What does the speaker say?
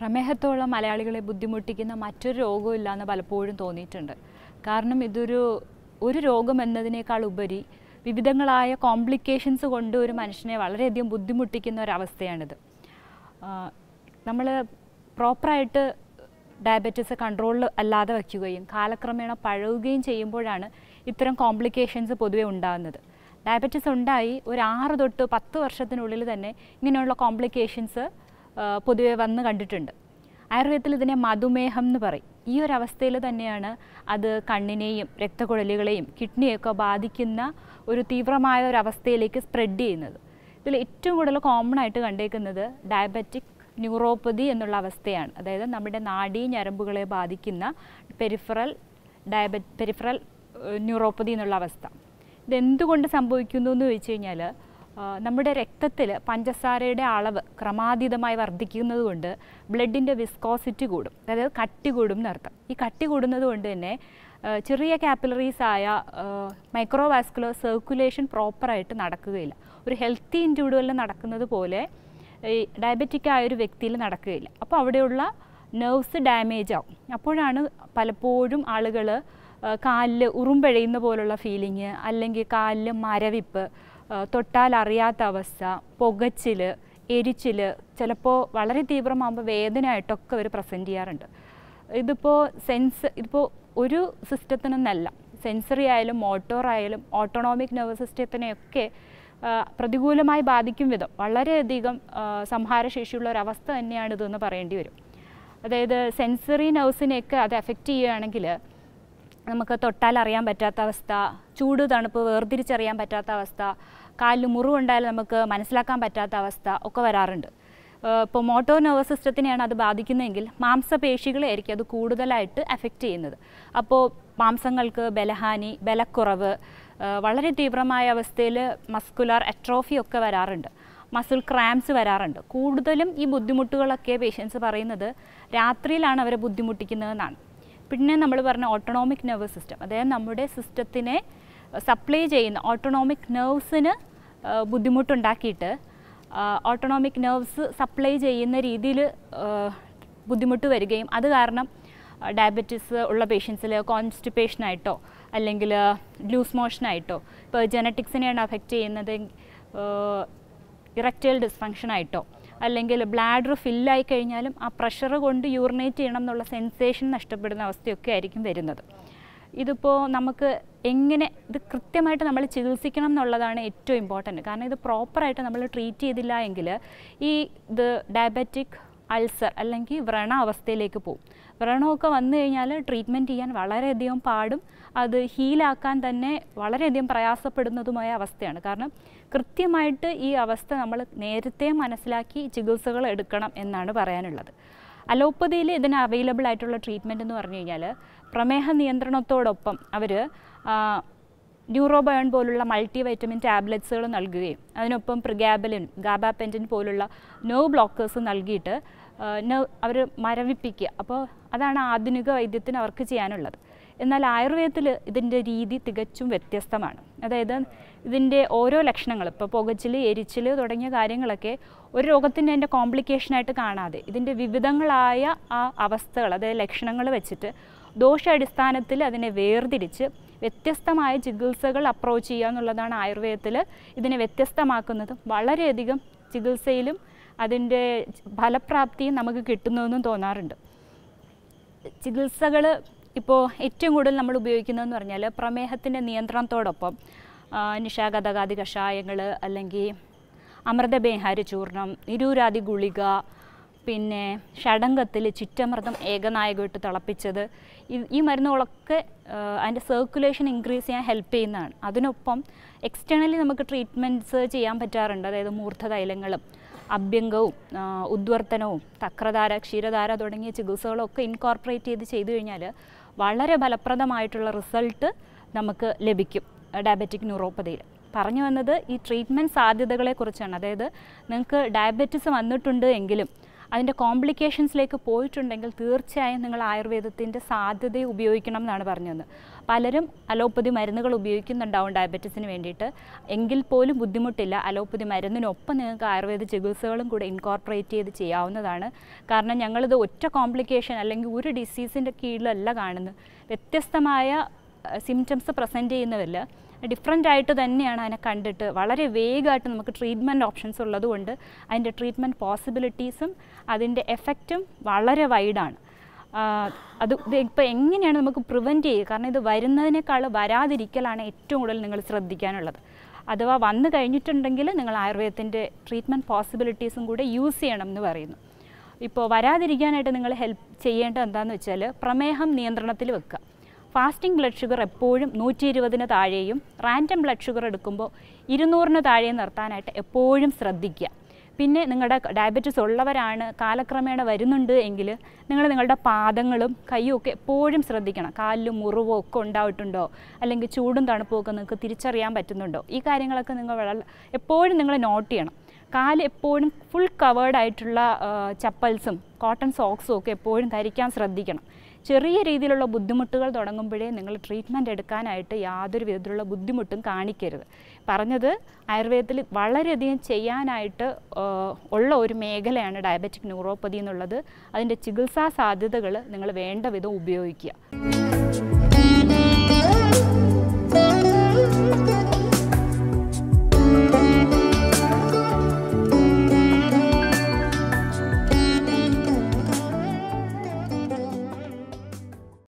പ്രമേഹത്തോളം മലയാളികളെ ബുദ്ധിമുട്ടിക്കുന്ന മറ്റൊരു രോഗവും ഇല്ലയെന്ന് പലപ്പോഴും തോന്നിയിട്ടുണ്ട് കാരണം ഇതൊരു ഒരു രോഗം എന്നതിനേക്കാൾ ഉപരി വിവിധങ്ങളായ കോംപ്ലിക്കേഷൻസ് കൊണ്ട് ഒരു മനുഷ്യനെ വളരെയധികം ബുദ്ധിമുട്ടിക്കുന്ന ഒരവസ്ഥയാണിത് നമ്മൾ പ്രോപ്പറായിട്ട് ഡയബറ്റീസ് കൺട്രോളിൽ അല്ലാതെ വയ്ക്കുകയും കാലക്രമേണ പഴകുകയും ചെയ്യുമ്പോഴാണ് ഇത്തരം കോംപ്ലിക്കേഷൻസ് പൊതുവെ ഉണ്ടാകുന്നത് ഡയബറ്റീസ് ഉണ്ടായി ഒരു ആറ് തൊട്ട് പത്ത് വർഷത്തിനുള്ളിൽ തന്നെ ഇങ്ങനെയുള്ള കോംപ്ലിക്കേഷൻസ് പൊതുവെ വന്ന് കണ്ടിട്ടുണ്ട് ആയുർവേദത്തിൽ ഇതിനെ മധുമേഹം എന്ന് പറയും ഈ ഒരു അവസ്ഥയിൽ തന്നെയാണ് അത് കണ്ണിനെയും രക്തക്കുഴലുകളെയും കിഡ്നിയൊക്കെ ബാധിക്കുന്ന ഒരു തീവ്രമായ ഒരു അവസ്ഥയിലേക്ക് സ്പ്രെഡ് ചെയ്യുന്നത് ഇതിൽ ഏറ്റവും കൂടുതൽ കോമൺ ആയിട്ട് കണ്ടേക്കുന്നത് ഡയബറ്റിക് ന്യൂറോപ്പതി എന്നുള്ള അവസ്ഥയാണ് അതായത് നമ്മുടെ നാഡീ ഞരമ്പുകളെ ബാധിക്കുന്ന പെരിഫറൽ ഡയബറ്റ് പെരിഫറൽ ന്യൂറോപ്പതി എന്നുള്ള അവസ്ഥ ഇതെന്തുകൊണ്ട് സംഭവിക്കുന്നു എന്ന് ചോദിച്ചു കഴിഞ്ഞാൽ നമ്മുടെ രക്തത്തിൽ പഞ്ചസാരയുടെ അളവ് ക്രമാതീതമായി വർദ്ധിക്കുന്നത് കൊണ്ട് ബ്ലഡിൻ്റെ വിസ്കോസിറ്റി കൂടും അതായത് കട്ടി കൂടും എന്നർത്ഥം ഈ കട്ടി കൂടുന്നത് കൊണ്ട് തന്നെ ആ, ചെറിയ കാപ്പിലറീസ് ആയ മൈക്രോവാസ്കുലർ സർക്കുലേഷൻ പ്രോപ്പറായിട്ട് നടക്കുകയില്ല ഒരു ഹെൽത്തി ഇൻഡിവിജ്വലിൽ നടക്കുന്നത് പോലെ ഈ ഡയബറ്റിക് ആയ ഒരു വ്യക്തിയിൽ നടക്കുകയില്ല അപ്പോൾ അവിടെയുള്ള നെർവ്സ് ഡാമേജ് ആവും അപ്പോഴാണ് പലപ്പോഴും ആളുകൾ കാലിൽ ഉറുമ്പഴയുന്ന പോലുള്ള ഫീലിങ് അല്ലെങ്കിൽ കാലിൽ മരവിപ്പ് ആ, തൊട്ടാൽ അറിയാത്ത അവസ്ഥ പുകച്ചിൽ എരിച്ചിൽ ചിലപ്പോൾ വളരെ തീവ്രമാകുമ്പോൾ വേദനയായിട്ടൊക്കെ അവർ പ്രസൻറ്റ് ചെയ്യാറുണ്ട് ഇതിപ്പോൾ സെൻസ് ഇതിപ്പോൾ ഒരു സിസ്റ്റത്തിനെന്നല്ല സെൻസറി ആയാലും മോട്ടോർ ആയാലും ഓട്ടോണോമിക് നെർവസ് സിസ്റ്റത്തിനെയൊക്കെ ആ, പ്രതികൂലമായി ബാധിക്കും വിധം വളരെയധികം ആ, സംഹാരശേഷിയുള്ള ഒരവസ്ഥ തന്നെയാണ് ഇതെന്ന് പറയേണ്ടി വരും അതായത് സെൻസറി നെർവ്സിനെയൊക്കെ അത് എഫക്റ്റ് ചെയ്യുകയാണെങ്കിൽ നമുക്ക് തൊട്ടാൽ അറിയാൻ പറ്റാത്ത അവസ്ഥ ചൂട് തണുപ്പ് വേർതിരിച്ചറിയാൻ പറ്റാത്ത അവസ്ഥ കാലിൽ മുറിവുണ്ടായാൽ നമുക്ക് മനസ്സിലാക്കാൻ പറ്റാത്ത അവസ്ഥ ഒക്കെ വരാറുണ്ട് ഇപ്പോൾ മോട്ടോ നെർവസ് സിസ്റ്റത്തിനെയാണ് അത് ബാധിക്കുന്നതെങ്കിൽ മാംസപേശികളെയായിരിക്കും അത് കൂടുതലായിട്ട് എഫക്റ്റ് ചെയ്യുന്നത് അപ്പോൾ മാംസങ്ങൾക്ക് ബലഹാനി ബലക്കുറവ് ആ, വളരെ തീവ്രമായ അവസ്ഥയിൽ മസ്കുലാർ അട്രോഫി ഒക്കെ വരാറുണ്ട് മസിൽ ക്രാംസ് വരാറുണ്ട് കൂടുതലും ഈ ബുദ്ധിമുട്ടുകളൊക്കെ പേഷ്യൻസ് പറയുന്നത് രാത്രിയിലാണ് അവരെ ബുദ്ധിമുട്ടിക്കുന്നതെന്നാണ് പിന്നെ നമ്മൾ പറഞ്ഞ ഓട്ടോണോമിക് നെർവസ് സിസ്റ്റം അതായത് നമ്മുടെ സിസ്റ്റത്തിനെ സപ്ലൈ ചെയ്യുന്ന ഓട്ടോണോമിക് നെർവ്സിന് ബുദ്ധിമുട്ടുണ്ടാക്കിയിട്ട് ഓട്ടോണോമിക് നെർവ്സ് സപ്ലൈ ചെയ്യുന്ന രീതിയിൽ ബുദ്ധിമുട്ട് വരികയും അത് കാരണം ഡയബറ്റീസ് ഉള്ള പേഷ്യൻസിൽ കോൺസ്റ്റിപ്പേഷനായിട്ടോ അല്ലെങ്കിൽ ലൂസ് മോഷനായിട്ടോ ഇപ്പോൾ ജനറ്റിക്സിനെയാണ് അഫക്റ്റ് ചെയ്യുന്നത് ഇറക്റ്റൈൽ ഡിസ്ഫങ്ഷൻ ആയിട്ടോ അല്ലെങ്കിൽ ബ്ലാഡർ ഫില്ലായി കഴിഞ്ഞാലും ആ പ്രഷർ കൊണ്ട് യൂറിനേറ്റ് ചെയ്യണം എന്നുള്ള സെൻസേഷൻ നഷ്ടപ്പെടുന്ന അവസ്ഥയൊക്കെ ആയിരിക്കും വരുന്നത് ഇതിപ്പോൾ നമുക്ക് എങ്ങനെ ഇത് കൃത്യമായിട്ട് നമ്മൾ ചികിത്സിക്കണം എന്നുള്ളതാണ് ഏറ്റവും ഇമ്പോർട്ടൻറ്റ് കാരണം ഇത് പ്രോപ്പറായിട്ട് നമ്മൾ ട്രീറ്റ് ചെയ്തില്ല എങ്കിൽ ഈ ഇത് ഡയബറ്റിക് അൾസർ അല്ലെങ്കിൽ വ്രണ അവസ്ഥയിലേക്ക് പോകും വ്രണമൊക്കെ വന്നു കഴിഞ്ഞാൽ ട്രീറ്റ്മെൻറ്റ് ചെയ്യാൻ വളരെയധികം പാടും അത് ഹീലാക്കാൻ തന്നെ വളരെയധികം പ്രയാസപ്പെടുന്നതുമായ അവസ്ഥയാണ് കാരണം കൃത്യമായിട്ട് ഈ അവസ്ഥ നമ്മൾ നേരത്തെ മനസ്സിലാക്കി ചികിത്സകൾ എടുക്കണം എന്നാണ് പറയാനുള്ളത് അലോപ്പതിയിൽ ഇതിന് അവൈലബിൾ ആയിട്ടുള്ള ട്രീറ്റ്മെൻറ്റ് എന്ന് പറഞ്ഞു കഴിഞ്ഞാൽ പ്രമേഹ നിയന്ത്രണത്തോടൊപ്പം അവർ ന്യൂറോബയോൺ പോലുള്ള മൾട്ടി വൈറ്റമിൻ ടാബ്ലറ്റ്സുകൾ നൽകുകയും അതിനൊപ്പം പ്രിഗാബലിൻ ഗാബാപെൻറ്റിൻ പോലുള്ള നോ ബ്ലോക്കേഴ്സ് നൽകിയിട്ട് അവർ മരവിപ്പിക്കുക അപ്പോൾ അതാണ് ആധുനിക വൈദ്യത്തിന് അവർക്ക് ചെയ്യാനുള്ളത് എന്നാൽ ആയുർവേദത്തിൽ ഇതിൻ്റെ രീതി തികച്ചും വ്യത്യസ്തമാണ് അതായത് ഇതിൻ്റെ ഓരോ ലക്ഷണങ്ങൾ ഇപ്പോൾ പുകച്ചിൽ എരിച്ചിൽ തുടങ്ങിയ കാര്യങ്ങളൊക്കെ ഒരു രോഗത്തിൻ്റെ അതിൻ്റെ കോംപ്ലിക്കേഷനായിട്ട് കാണാതെ ഇതിൻ്റെ വിവിധങ്ങളായ ആ അവസ്ഥകൾ അതായത് ലക്ഷണങ്ങൾ വെച്ചിട്ട് ദോഷാടിസ്ഥാനത്തിൽ അതിനെ വേർതിരിച്ച് വ്യത്യസ്തമായ ചികിത്സകൾ അപ്രോച്ച് ചെയ്യുക എന്നുള്ളതാണ് ആയുർവേദത്തിൽ ഇതിനെ വ്യത്യസ്തമാക്കുന്നതും വളരെയധികം ചികിത്സയിലും അതിൻ്റെ ഫലപ്രാപ്തിയും നമുക്ക് കിട്ടുന്നതെന്നും തോന്നാറുണ്ട് ചികിത്സകൾ ഇപ്പോൾ ഏറ്റവും കൂടുതൽ നമ്മൾ ഉപയോഗിക്കുന്നതെന്ന് പറഞ്ഞാൽ പ്രമേഹത്തിൻ്റെ നിയന്ത്രണത്തോടൊപ്പം ആ, നിശാഗതകാതി കഷായങ്ങൾ അല്ലെങ്കിൽ അമൃതബേഹാരി ചൂർണം ഇരുരാതി ഗുളിക പിന്നെ ഷഡങ്കത്തിൽ ചിറ്റമൃതം ഏകനായകമായിട്ട് തിളപ്പിച്ചത് ഈ- ഈ മരുന്നുകളൊക്കെ ആ, അതിൻ്റെ സർക്കുലേഷൻ ഇൻക്രീസ് ചെയ്യാൻ ഹെൽപ്പ് ചെയ്യുന്നതാണ് അതിനൊപ്പം എക്സ്റ്റേണലി നമുക്ക് ട്രീറ്റ്മെൻറ്റ്സ് ചെയ്യാൻ പറ്റാറുണ്ട് അതായത് മൂർധതൈലങ്ങളും അഭ്യംഗവും ആ, ഉദ്വർത്തനവും തക്രധാര ക്ഷീരധാര തുടങ്ങിയ ചികിത്സകളൊക്കെ ഇൻകോർപ്പറേറ്റ് ചെയ്ത് ചെയ്തു കഴിഞ്ഞാൽ വളരെ ഫലപ്രദമായിട്ടുള്ള റിസൾട്ട് നമുക്ക് ലഭിക്കും ഡയബറ്റിക് ന്യൂറോപ്പതിയിൽ പറഞ്ഞു വന്നത് ഈ ട്രീറ്റ്മെൻറ്റ് സാധ്യതകളെക്കുറിച്ചാണ് അതായത് നിങ്ങൾക്ക് ഡയബറ്റിസ് വന്നിട്ടുണ്ട് എങ്കിലും അതിൻ്റെ കോംപ്ലിക്കേഷൻസിലേക്ക് പോയിട്ടുണ്ടെങ്കിൽ തീർച്ചയായും നിങ്ങൾ ആയുർവേദത്തിൻ്റെ സാധ്യത ഉപയോഗിക്കണം എന്നാണ് പറഞ്ഞത് പലരും അലോപ്പതി മരുന്നുകൾ ഉപയോഗിക്കുന്നുണ്ടാവും ഡയബറ്റീസിന് വേണ്ടിയിട്ട് എങ്കിൽ പോലും ബുദ്ധിമുട്ടില്ല അലോപ്പതി മരുന്നിനൊപ്പം നിങ്ങൾക്ക് ആയുർവേദ ചികിത്സകളും കൂടെ ഇൻകോർപ്പറേറ്റ് ചെയ്ത് ചെയ്യാവുന്നതാണ് കാരണം ഞങ്ങളിത് ഒറ്റ കോംപ്ലിക്കേഷൻ അല്ലെങ്കിൽ ഒരു ഡിസീസിൻ്റെ കീഴിലല്ല കാണുന്നത് വ്യത്യസ്തമായ സിംറ്റംസ് പ്രസൻറ്റ് ചെയ്യുന്നവരിൽ ഡിഫറെൻ്റ് ആയിട്ട് തന്നെയാണ് അതിനെ കണ്ടിട്ട് വളരെ വേഗമായിട്ട് നമുക്ക് ട്രീറ്റ്മെൻറ്റ് ഓപ്ഷൻസ് ഉള്ളതുകൊണ്ട് അതിൻ്റെ ട്രീറ്റ്മെൻറ്റ് പോസിബിലിറ്റീസും അതിൻ്റെ എഫക്റ്റും വളരെ വൈഡാണ് അത് ഇത് ഇപ്പോൾ എങ്ങനെയാണ് നമുക്ക് പ്രിവെൻറ്റ് ചെയ്യുക കാരണം ഇത് വരുന്നതിനേക്കാൾ വരാതിരിക്കലാണ് ഏറ്റവും കൂടുതൽ നിങ്ങൾ ശ്രദ്ധിക്കാനുള്ളത് അഥവാ വന്നു കഴിഞ്ഞിട്ടുണ്ടെങ്കിൽ നിങ്ങൾ ആയുർവേദത്തിൻ്റെ ട്രീറ്റ്മെൻറ്റ് പോസിബിലിറ്റീസും കൂടെ യൂസ് ചെയ്യണം എന്ന് പറയുന്നു ഇപ്പോൾ വരാതിരിക്കാനായിട്ട് നിങ്ങൾ ഹെൽപ്പ് ചെയ്യേണ്ടത് എന്താണെന്ന് വെച്ചാൽ പ്രമേഹം നിയന്ത്രണത്തിൽ വെക്കുക ഫാസ്റ്റിംഗ് ബ്ലഡ് ഷുഗർ എപ്പോഴും നൂറ്റി ഇരുപതിന് താഴെയും റാൻഡം ബ്ലഡ് ഷുഗർ എടുക്കുമ്പോൾ ഇരുന്നൂറിന് താഴെയും നിർത്താനായിട്ട് എപ്പോഴും ശ്രദ്ധിക്കുക പിന്നെ നിങ്ങളുടെ ഡയബറ്റീസ് ഉള്ളവരാണ് കാലക്രമേണ വരുന്നുണ്ട് എങ്കിൽ നിങ്ങൾ നിങ്ങളുടെ പാദങ്ങളും കൈയും ഒക്കെ എപ്പോഴും ശ്രദ്ധിക്കണം കാലിലും മുറിവോ ഒക്കെ ഉണ്ടായിട്ടുണ്ടോ അല്ലെങ്കിൽ ചൂടും തണുപ്പും ഒക്കെ നിങ്ങൾക്ക് തിരിച്ചറിയാൻ പറ്റുന്നുണ്ടോ ഈ കാര്യങ്ങളൊക്കെ നിങ്ങൾ വളരെ എപ്പോഴും നിങ്ങൾ നോട്ട് ചെയ്യണം കാല് എപ്പോഴും ഫുൾ കവേർഡ് ആയിട്ടുള്ള ചപ്പൽസും കോട്ടൺ സോക്സും ഒക്കെ എപ്പോഴും ധരിക്കാൻ ശ്രദ്ധിക്കണം ചെറിയ രീതിയിലുള്ള ബുദ്ധിമുട്ടുകൾ തുടങ്ങുമ്പോഴേ നിങ്ങൾ ട്രീറ്റ്മെൻറ്റ് എടുക്കാനായിട്ട് യാതൊരു വിധത്തിലുള്ള ബുദ്ധിമുട്ടും കാണിക്കരുത് പറഞ്ഞത് ആയുർവേദത്തിൽ വളരെയധികം ചെയ്യാനായിട്ട് ഉള്ള ഒരു മേഖലയാണ് ഡയബറ്റിക് ന്യൂറോപ്പതി എന്നുള്ളത് അതിൻ്റെ ചികിത്സാ സാധ്യതകൾ നിങ്ങൾ വേണ്ട വിധം ഉപയോഗിക്കുക